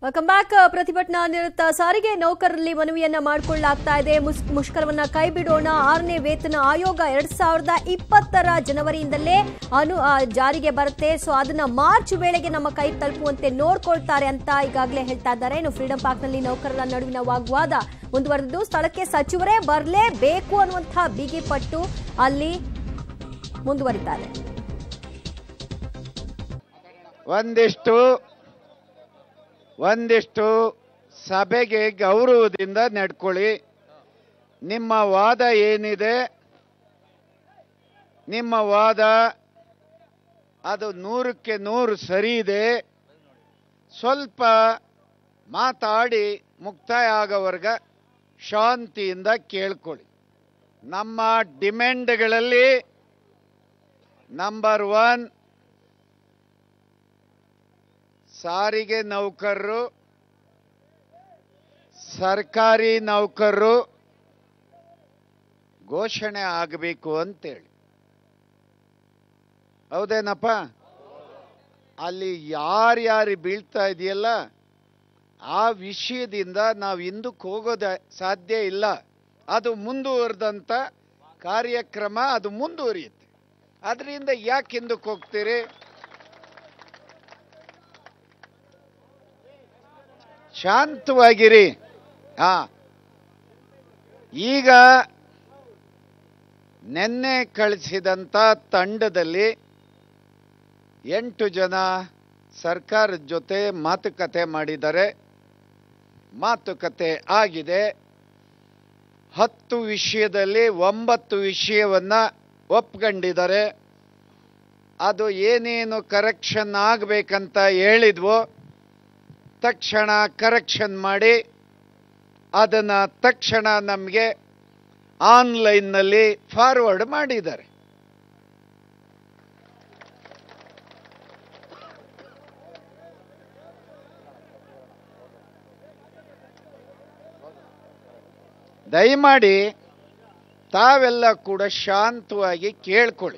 welcome back ಪ್ರತಿಭಟನಾ ನಿರತ ಸಾರಿಗೆ ನೌಕರರಲ್ಲಿ ಮನವಿಯನ್ನ ಮಾಡಿಕೊಳ್ಳಲಾಗ್ತಾ ಇದೆ ಮುಸ್- ಮುಷ್ಕರವನ್ನ ಕೈ ಬಿಡೋಣ ಆರನೇ ವೇತನ ಆಯೋಗ ಎರಡ್ ಸಾವಿರದ ಇಪ್ಪತ್ತರ ಜನವರಿಯಿಂದಲೇ ಅನು ಆ, ಜಾರಿಗೆ ಬರುತ್ತೆ ಸೊ ಅದನ್ನ ಮಾರ್ಚ್ ವೇಳೆಗೆ ನಮ್ಮ ಕೈ ತಲುಪುವಂತೆ ನೋಡ್ಕೊಳ್ತಾರೆ ಅಂತ ಈಗಾಗಲೇ ಹೇಳ್ತಾ ಇದ್ದಾರೆ ಇನ್ನು ಫ್ರೀಡಂ ಪಾರ್ಕ್ನಲ್ಲಿ ನೌಕರರ ನಡುವಿನ ವಾಗ್ವಾದ ಮುಂದುವರೆದಿದ್ದು ಸ್ಥಳಕ್ಕೆ ಸಚಿವರೇ ಬರಲೇಬೇಕು ಅನ್ನುವಂತಹ ಬಿಗಿಪಟ್ಟು ಅಲ್ಲಿ ಮುಂದುವರಿತಾರೆ ಒಂದಿಷ್ಟು ಒಂದಿಷ್ಟು ಸಭೆಗೆ ಗೌರವದಿಂದ ನಡ್ಕೊಳ್ಳಿ ನಿಮ್ಮ ವಾದ ಏನಿದೆ ನಿಮ್ಮ ವಾದ ಅದು ನೂರಕ್ಕೆ ನೂರು ಸರಿ ಇದೆ ಸ್ವಲ್ಪ ಮಾತಾಡಿ ಮುಕ್ತಾಯ ಆಗೋವರ್ಗ ಶಾಂತಿಯಿಂದ ಕೇಳ್ಕೊಳ್ಳಿ ನಮ್ಮ ಡಿಮ್ಯಾಂಡ್ಗಳಲ್ಲಿ ನಂಬರ್ ಒನ್ ಸಾರಿಗೆ ನೌಕರರು ಸರ್ಕಾರಿ ನೌಕರರು ಘೋಷಣೆ ಆಗಬೇಕು ಅಂತೇಳಿ ಹೌದೇನಪ್ಪ ಅಲ್ಲಿ ಯಾರ್ಯಾರು ಬೀಳ್ತಾ ಇದೆಯಲ್ಲ ಆ ವಿಷಯದಿಂದ ನಾವು ಹಿಂದಕ್ಕೆ ಹೋಗೋದ ಸಾಧ್ಯ ಇಲ್ಲ ಅದು ಮುಂದುವರೆದಂಥ ಕಾರ್ಯಕ್ರಮ ಅದು ಮುಂದುವರಿಯುತ್ತೆ ಅದರಿಂದ ಯಾಕೆ ಹಿಂದಕ್ಕೆ ಹೋಗ್ತೀರಿ ಶಾಂತವಾಗಿರಿ ಹಾ ಈಗ ನಿನ್ನೆ ಕಳಿಸಿದಂಥ ತಂಡದಲ್ಲಿ ಎಂಟು ಜನ ಸರ್ಕಾರದ ಜೊತೆ ಮಾತುಕತೆ ಮಾಡಿದ್ದಾರೆ ಮಾತುಕತೆ ಆಗಿದೆ ಹತ್ತು ವಿಷಯದಲ್ಲಿ ಒಂಬತ್ತು ವಿಷಯವನ್ನ ಒಪ್ಕೊಂಡಿದ್ದಾರೆ ಅದು ಏನೇನು ಕರೆಕ್ಷನ್ ಆಗಬೇಕಂತ ಹೇಳಿದ್ವೋ ತಕ್ಷಣ ಕರೆಕ್ಷನ್ ಮಾಡಿ ಅದನ್ನು ತಕ್ಷಣ ನಮಗೆ ಆನ್ಲೈನ್ನಲ್ಲಿ ಫಾರ್ವರ್ಡ್ ಮಾಡಿದ್ದಾರೆ ದಯಮಾಡಿ ತಾವೆಲ್ಲ ಕೂಡ ಶಾಂತವಾಗಿ ಕೇಳ್ಕೊಳ್ಳಿ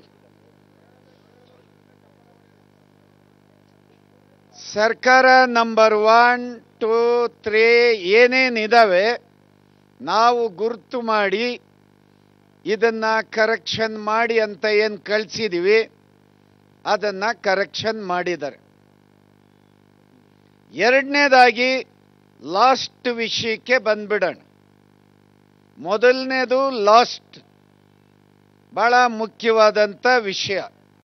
ಸರ್ಕಾರ ನಂಬರ್ ಒನ್ ಟೂ ತ್ರೀ ಏನೇನಿದಾವೆ ನಾವು ಗುರ್ತು ಮಾಡಿ ಇದನ್ನ ಕರೆಕ್ಷನ್ ಮಾಡಿ ಅಂತ ಏನು ಕಳಿಸಿದೀವಿ ಅದನ್ನ ಕರೆಕ್ಷನ್ ಮಾಡಿದ್ದಾರೆ ಎರಡನೇದಾಗಿ ಲಾಸ್ಟ್ ವಿಷಯಕ್ಕೆ ಬಂದ್ಬಿಡೋಣ ಮೊದಲನೇದು ಲಾಸ್ಟ್ ಬಹಳ ಮುಖ್ಯವಾದಂಥ ವಿಷಯ